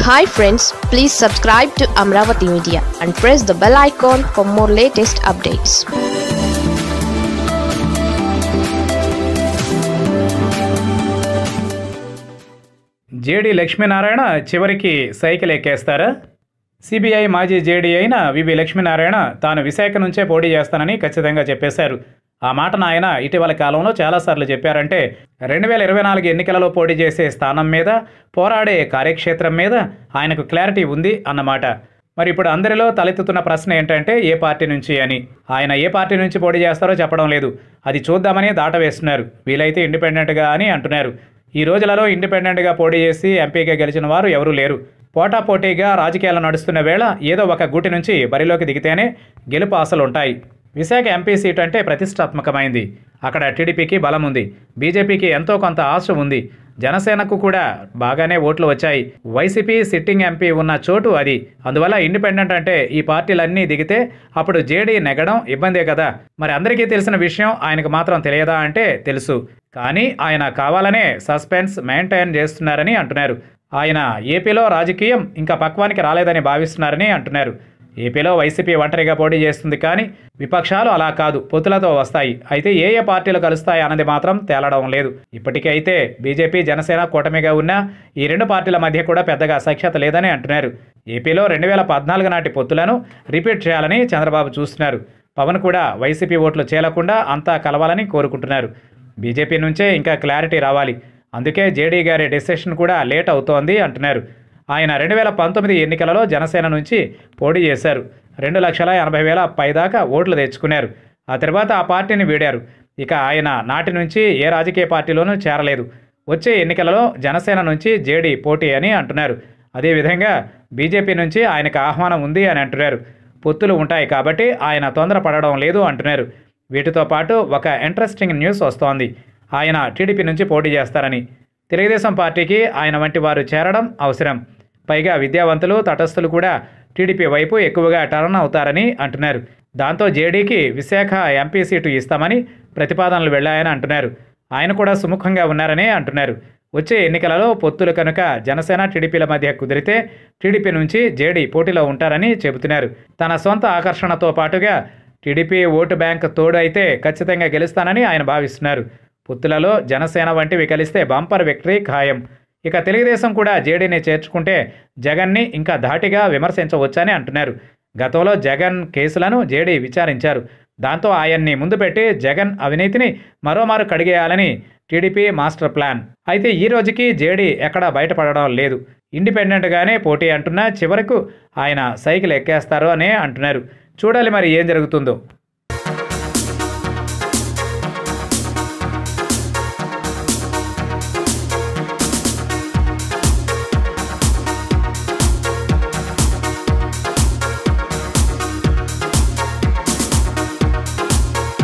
hi friends please subscribe to Amaravati media and press the bell icon for more latest updates JD Lakshminarayana చివరికి cycle ఎక్కేస్తారా CBI మాజీ JD అయిన VV Lakshminarayana తాను విశాఖ నుంచే పోటీ చేస్తానని ఖచ్చితంగా చెప్పేశారు ఆ మాటను ఆయన ఇటీవల కాలంలో చాలాసార్లు చెప్పారంటే రెండు వేల ఇరవై నాలుగు ఎన్నికలలో పోటీ చేసే స్థానం మీద పోరాడే కార్యక్షేత్రం మీద ఆయనకు క్లారిటీ ఉంది అన్నమాట మరి ఇప్పుడు అందరిలో తలెత్తుతున్న ప్రశ్న ఏంటంటే ఏ పార్టీ నుంచి అని ఆయన ఏ పార్టీ నుంచి పోటీ చేస్తారో చెప్పడం లేదు అది చూద్దామని దాట వేస్తున్నారు వీలైతే ఇండిపెండెంట్గా అని అంటున్నారు ఈ రోజులలో ఇండిపెండెంట్గా పోటీ చేసి ఎంపీగా గెలిచిన వారు ఎవరూ లేరు పోటాపోటీగా రాజకీయాలు నడుస్తున్న వేళ ఏదో ఒక గూటి నుంచి బరిలోకి దిగితేనే గెలుపు ఆశలు ఉంటాయి విశాఖ ఎంపీ సీట్ అంటే ప్రతిష్టాత్మకమైంది అక్కడ టీడీపీకి బలం ఉంది బీజేపీకి ఎంతో కొంత ఆశ ఉంది జనసేనకు కూడా బాగానే ఓట్లు వచ్చాయి వైసీపీ సిట్టింగ్ ఎంపీ ఉన్న చోటు అది అందువల్ల ఇండిపెండెంట్ అంటే ఈ పార్టీలన్నీ దిగితే అప్పుడు జేడీ నెగడం ఇబ్బందే కదా మరి అందరికీ తెలిసిన విషయం ఆయనకు మాత్రం తెలియదా అంటే తెలుసు కానీ ఆయన కావాలనే సస్పెన్స్ మెయింటైన్ చేస్తున్నారని అంటున్నారు ఆయన ఏపీలో రాజకీయం ఇంకా పక్వానికి రాలేదని భావిస్తున్నారని అంటున్నారు ఏపీలో వైసీపీ ఒంటరిగా పోటీ చేస్తుంది కానీ విపక్షాలు అలా కాదు పొత్తులతో వస్తాయి అయితే ఏ ఏ పార్టీలు కలుస్తాయి అన్నది మాత్రం తేలడం లేదు ఇప్పటికైతే బీజేపీ జనసేన కూటమిగా ఉన్న ఈ రెండు పార్టీల మధ్య కూడా పెద్దగా సఖ్యత లేదని అంటున్నారు ఏపీలో రెండు వేల పద్నాలుగు నాటి పొత్తులను రిపీట్ చేయాలని చంద్రబాబు చూస్తున్నారు పవన్ కూడా వైసీపీ ఓట్లు చేలకుండా అంతా కలవాలని కోరుకుంటున్నారు బీజేపీ నుంచే ఇంకా క్లారిటీ రావాలి అందుకే జేడీ గారి డెసిషన్ కూడా లేట్ అవుతోంది అంటున్నారు ఆయన రెండు వేల పంతొమ్మిది ఎన్నికలలో జనసేన నుంచి పోటీ చేశారు రెండు లక్షల ఎనభై వేల పైదాకా ఓట్లు తెచ్చుకున్నారు ఆ తర్వాత ఆ పార్టీని వీడారు ఇక ఆయన నాటి నుంచి ఏ రాజకీయ పార్టీలోనూ చేరలేదు వచ్చే ఎన్నికలలో జనసేన నుంచి జేడీ పోటీ అని అంటున్నారు అదేవిధంగా బీజేపీ నుంచి ఆయనకు ఆహ్వానం ఉంది అని అంటున్నారు పొత్తులు ఉంటాయి కాబట్టి ఆయన తొందరపడడం లేదు అంటున్నారు వీటితో పాటు ఒక ఇంట్రెస్టింగ్ న్యూస్ వస్తోంది ఆయన టీడీపీ నుంచి పోటీ చేస్తారని తెలుగుదేశం పార్టీకి ఆయన వంటి వారు చేరడం అవసరం పైగా విద్యావంతులు తటస్థులు కూడా టీడీపీ వైపు ఎక్కువగా టర్న్ అవుతారని అంటున్నారు దాంతో జేడీకి విశాఖ ఎంపీ సీటు ఇస్తామని ప్రతిపాదనలు వెళ్ళాయని అంటున్నారు ఆయన కూడా సుముఖంగా ఉన్నారని అంటున్నారు వచ్చే ఎన్నికలలో పొత్తులు కనుక జనసేన టీడీపీల మధ్య కుదిరితే టీడీపీ నుంచి జేడీ పోటీలో ఉంటారని చెబుతున్నారు తన సొంత ఆకర్షణతో పాటుగా టీడీపీ ఓటు బ్యాంక్ తోడు అయితే ఖచ్చితంగా గెలుస్తానని ఆయన భావిస్తున్నారు పొత్తులలో జనసేన వంటివి కలిస్తే బంపర్ విక్టరీ ఖాయం ఇక తెలుగుదేశం కూడా జేడీని చేర్చుకుంటే జగన్ని ఇంకా ధాటిగా విమర్శించవచ్చని అంటున్నారు గతంలో జగన్ కేసులను జేడీ విచారించారు దాంతో ఆయన్ని ముందు పెట్టి జగన్ అవినీతిని మరోమారు కడిగేయాలని టీడీపీ మాస్టర్ ప్లాన్ అయితే ఈ రోజుకి జేడీ ఎక్కడా బయటపడడం లేదు ఇండిపెండెంట్గానే పోటీ అంటున్నా చివరకు ఆయన సైకిల్ ఎక్కేస్తారు అనే అంటున్నారు చూడాలి మరి ఏం జరుగుతుందో